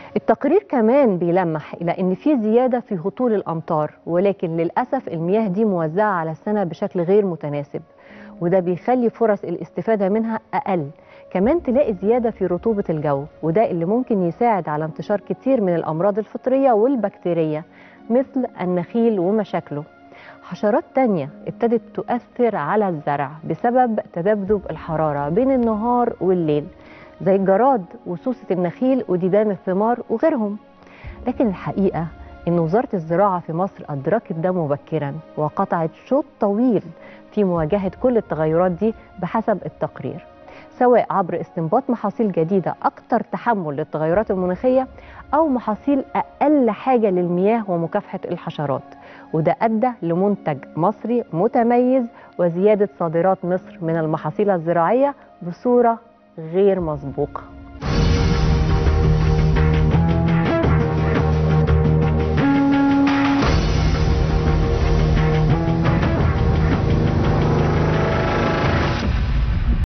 التقرير كمان بيلمح إلى أن في زيادة في هطول الأمطار ولكن للأسف المياه دي موزعة على السنة بشكل غير متناسب وده بيخلي فرص الاستفادة منها أقل كمان تلاقي زيادة في رطوبة الجو وده اللي ممكن يساعد على انتشار كتير من الأمراض الفطرية والبكتيرية مثل النخيل ومشاكله حشرات تانية ابتدت تؤثر على الزرع بسبب تذبذب الحرارة بين النهار والليل زي الجراد وسوسة النخيل وديدان الثمار وغيرهم لكن الحقيقة إن وزارة الزراعة في مصر أدركت ده مبكرا وقطعت شوط طويل في مواجهة كل التغيرات دي بحسب التقرير سواء عبر استنباط محاصيل جديدة أكثر تحمل للتغيرات المناخية أو محاصيل أقل حاجة للمياه ومكافحة الحشرات وده أدى لمنتج مصري متميز وزيادة صادرات مصر من المحاصيل الزراعية بصورة غير مسبوقة